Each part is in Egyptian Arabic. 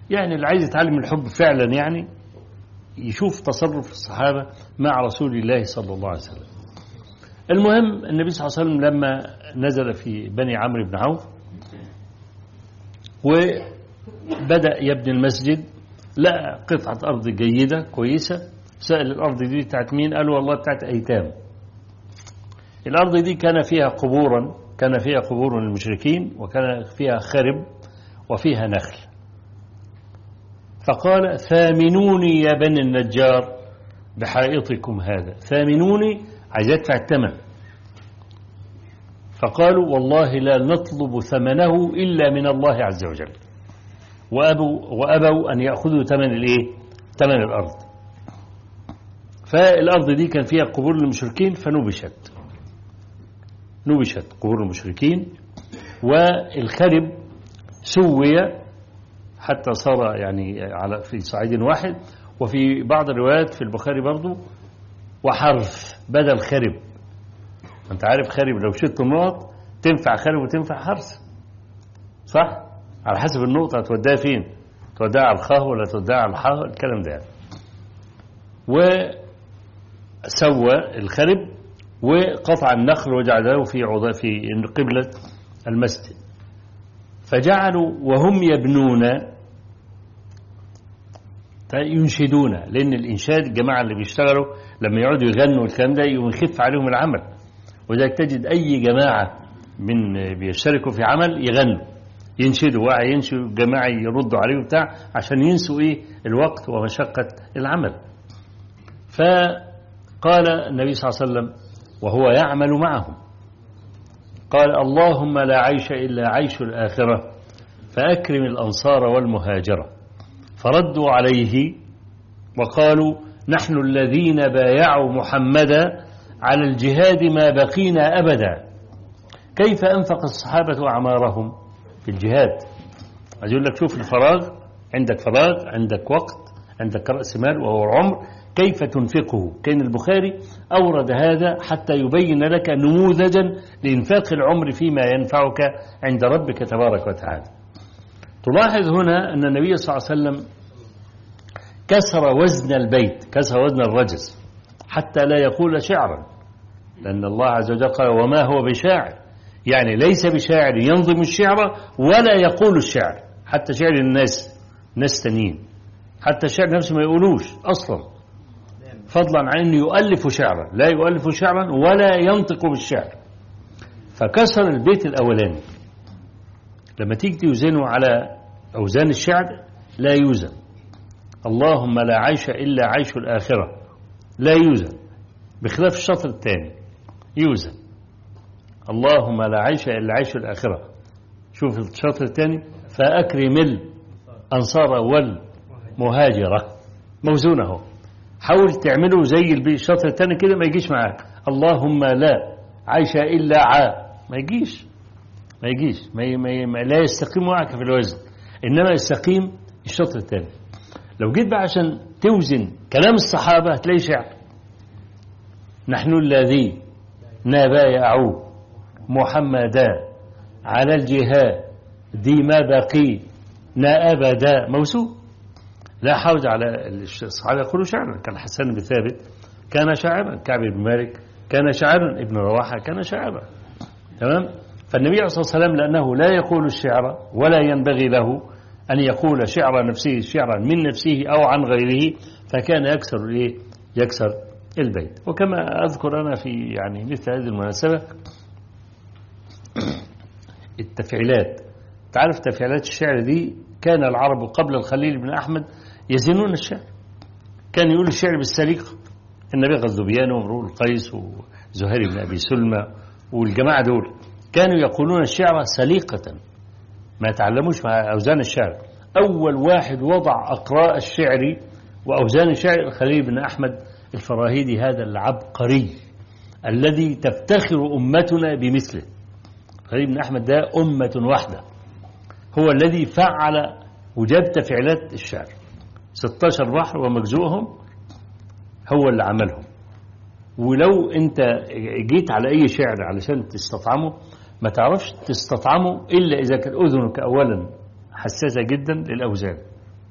يعني اللي عايز يتعلم الحب فعلا يعني يشوف تصرف الصحابة مع رسول الله صلى الله عليه وسلم المهم النبي صلى الله عليه وسلم لما نزل في بني عمرو بن عوف وبدأ يبني المسجد لقى قطعة أرض جيدة كويسة سأل الأرض دي بتاعت مين قالوا والله بتاعت أيتام الأرض دي كان فيها قبورا كان فيها قبور المشركين وكان فيها خرب وفيها نخل فقال ثامنوني يا بني النجار بحائطكم هذا ثامنوني عايز يدفع الثمن فقالوا والله لا نطلب ثمنه إلا من الله عز وجل وأبوا, وأبوا أن يأخذوا ثمن الإيه؟ ثمن الأرض فالأرض دي كان فيها قبور المشركين فنبشت نبشت قبور المشركين والخرب سوي حتى صار يعني على في صعيد واحد وفي بعض الروايات في البخاري برضو وحرف بدل خرب انت عارف خرب لو شلت النقط تنفع خرب وتنفع حرث صح على حسب النقطة هتوديها فين توديها على الخاء ولا توديها على الحاء الكلام ده وسوى الخرب وقطع النخل وجعله في عضا في قبلة المسجد فجعلوا وهم يبنون ينشدون لأن الإنشاد الجماعة اللي بيشتغلوا لما يقعدوا يغنوا الكلام ده يخف عليهم العمل وذلك تجد أي جماعة من بيشتركوا في عمل يغنوا ينشدوا واعي ينشدوا جماعة يردوا عليه بتاع عشان ينسوا إيه الوقت ومشقة العمل فقال النبي صلى الله عليه وسلم وهو يعمل معهم قال اللهم لا عيش إلا عيش الآخرة فأكرم الأنصار والمهاجرة فردوا عليه وقالوا نحن الذين بايعوا محمدا على الجهاد ما بقينا أبدا كيف أنفق الصحابة أعمارهم في الجهاد عايز يقول لك شوف الفراغ عندك فراغ عندك وقت عندك رأس مال وهو العمر كيف تنفقه كان البخاري أورد هذا حتى يبين لك نموذجا لإنفاق العمر فيما ينفعك عند ربك تبارك وتعالى تلاحظ هنا أن النبي صلى الله عليه وسلم كسر وزن البيت كسر وزن الرجز حتى لا يقول شعرا لأن الله عز وجل قال وما هو بشاعر يعني ليس بشاعر ينظم الشعر ولا يقول الشعر حتى شعر الناس ناس تانيين حتى الشعر نفسه ما يقولوش أصلا فضلا عن أنه يؤلف شعرا لا يؤلف شعرا ولا ينطق بالشعر فكسر البيت الأولاني لما تيجي توزنه على أوزان الشعر لا يوزن اللهم لا عيش إلا عيش الآخرة لا يوزن بخلاف الشطر الثاني يوزن اللهم لا عيش إلا عيش الآخرة شوف الشطر الثاني فأكرم الأنصار والمهاجرة موزونه حاول تعمله زي الشطر الثاني كده ما يجيش معاك اللهم لا عيش إلا عا ما يجيش ما يجيش ما, ما, ما لا يستقيم معك في الوزن إنما يستقيم الشطر الثاني لو جيت بقى عشان توزن كلام الصحابة هتلاقي شعر نحن الذي نبايعوا محمدا على الجهاد دي ما بقي نا أبدا موسوم لا حوج على الصحابة يقولوا شعرا كان حسن بن ثابت كان شاعرا كعب بن مالك كان شاعرا ابن رواحة كان شاعرا تمام فالنبي عليه الصلاة والسلام لأنه لا يقول الشعر ولا ينبغي له أن يقول شعر نفسه شعرا من نفسه أو عن غيره فكان يكسر الإيه؟ يكسر البيت وكما أذكر أنا في يعني مثل هذه المناسبة التفعيلات تعرف تفعيلات الشعر دي كان العرب قبل الخليل بن أحمد يزنون الشعر كان يقول الشعر بالسليقة النبي غزوبيان وامرؤ القيس وزهير بن أبي سلمى والجماعة دول كانوا يقولون الشعر سليقة ما تعلموش مع أوزان الشعر أول واحد وضع أقراء الشعر وأوزان الشعر الخليل بن أحمد الفراهيدي هذا العبقري الذي تفتخر أمتنا بمثله خليل بن أحمد ده أمة واحدة هو الذي فعل وجاب تفعيلات الشعر 16 بحر ومجزوهم هو اللي عملهم ولو انت جيت على اي شعر علشان تستطعمه ما تعرفش تستطعمه الا اذا كان اذنك اولا حساسه جدا للاوزان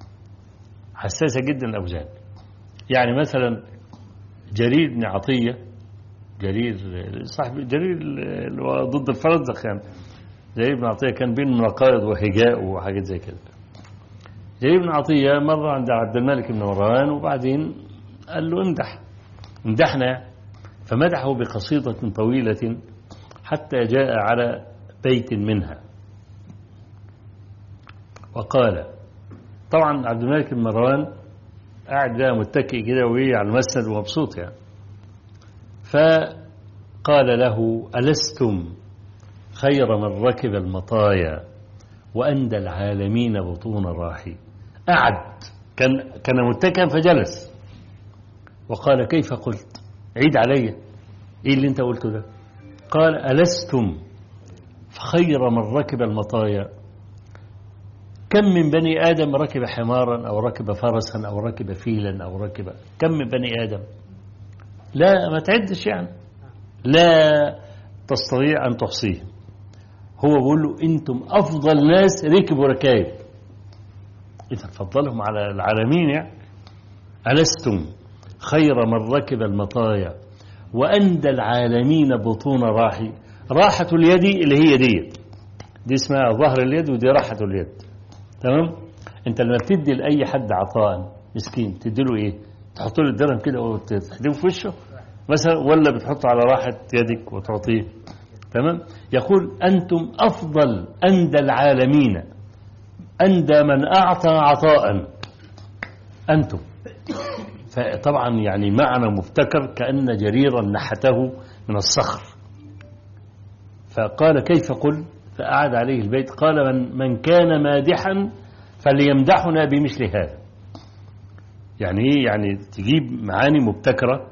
حساسة جدا الأوزان يعني مثلا جرير بن عطية جرير صاحب جرير اللي هو ضد الفرزدق يعني جرير بن عطية كان بين مناقض وهجاء وحاجات زي كده جرير بن عطية مرة عند عبد الملك بن مروان وبعدين قال له امدح امدحنا فمدحه بقصيدة طويلة حتى جاء على بيت منها وقال طبعا عبد الملك بن مروان قاعد بقى متكئ كده وهي على المسند ومبسوط يعني فقال له ألستم خير من ركب المطايا وأندى العالمين بطون راحي قعد كان كان متكئا فجلس وقال كيف قلت عيد علي ايه اللي انت قلته ده قال ألستم خير من ركب المطايا كم من بني آدم ركب حمارا أو ركب فرسا أو ركب فيلا أو ركب كم من بني آدم لا ما تعدش يعني لا تستطيع أن تحصيه هو بيقول له أنتم أفضل ناس ركبوا ركايب إذا فضلهم على العالمين يعني ألستم خير من ركب المطايا وأندى العالمين بطون راحي راحة اليد اللي هي دي دي اسمها ظهر اليد ودي راحة اليد تمام انت لما بتدي لأي حد عطاء مسكين تدي له ايه تحط له الدرهم كده وتحديه في وشه مثلا ولا بتحطه على راحة يدك وتعطيه تمام يقول أنتم أفضل أندى العالمين أندى من أعطى عطاء أنتم فطبعا يعني معنى مبتكر كأن جريرا نحته من الصخر فقال كيف قل فأعد عليه البيت قال من, من كان مادحا فليمدحنا بمثل هذا يعني ايه يعني تجيب معاني مبتكرة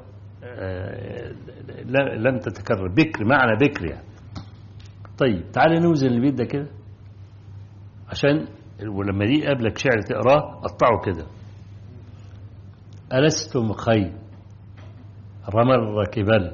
لم تتكرر بكر معنى بكر يعني طيب تعالى نوزن البيت ده كده عشان ولما دي قبلك شعر تقراه قطعه كده ألستم خير رمى الركبل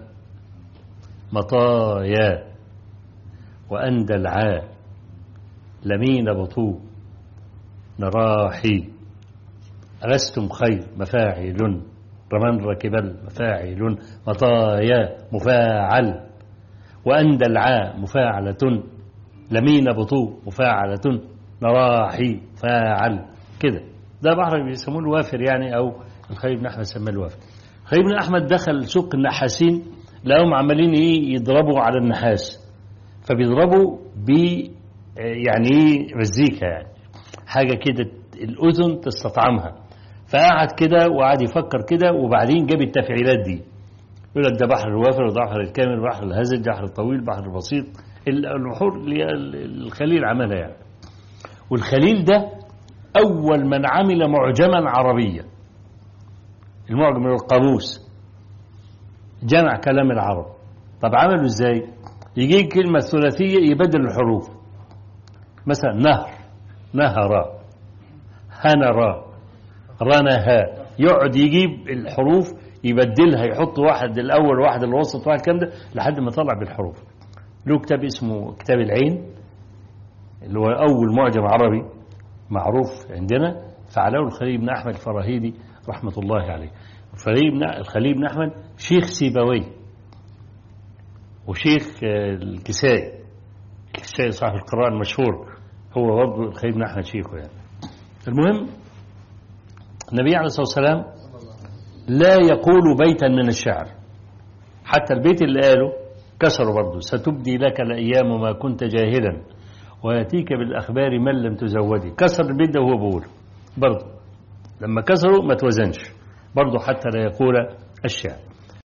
مطايا وأندى العاء لمين بطو نراحي ألستم خير مفاعل رمان ركبل مفاعل مطايا مفاعل وأندى العاء مفاعلة لمين بطو مفاعلة نراحي فاعل كده ده بحر بيسموه الوافر يعني أو الخليل بن أحمد سماه الوافر الخليل بن أحمد دخل سوق النحاسين لقاهم عمالين إيه يضربوا على النحاس فبيضربوا ب يعني ايه مزيكا يعني حاجة كده الأذن تستطعمها فقعد كده وقعد يفكر كده وبعدين جاب التفعيلات دي يقول لك ده بحر الوافر وده بحر الكامل بحر الهزج بحر الطويل بحر البسيط البحور اللي الخليل عملها يعني والخليل ده أول من عمل معجما عربيا المعجم القاموس جمع كلام العرب طب عمله ازاي يجي كلمة ثلاثية يبدل الحروف مثلا نهر نهر هنر رنها يقعد يجيب الحروف يبدلها يحط واحد الأول واحد الوسط واحد الكلام ده لحد ما طلع بالحروف له كتاب اسمه كتاب العين اللي هو أول معجم عربي معروف عندنا فعله الخليل بن أحمد الفراهيدي رحمة الله عليه الخليل بن الخليل بن أحمد شيخ سيبويه وشيخ الكسائي الكسائي صاحب القراءة المشهور هو برضه الخليل بن أحمد شيخه يعني المهم النبي عليه الصلاة والسلام لا يقول بيتا من الشعر حتى البيت اللي قاله كسروا برضه ستبدي لك الأيام ما كنت جاهلا ويأتيك بالأخبار من لم تزودي كسر البيت ده وهو بيقول برضه لما كسروا ما توزنش برضه حتى لا يقول الشعر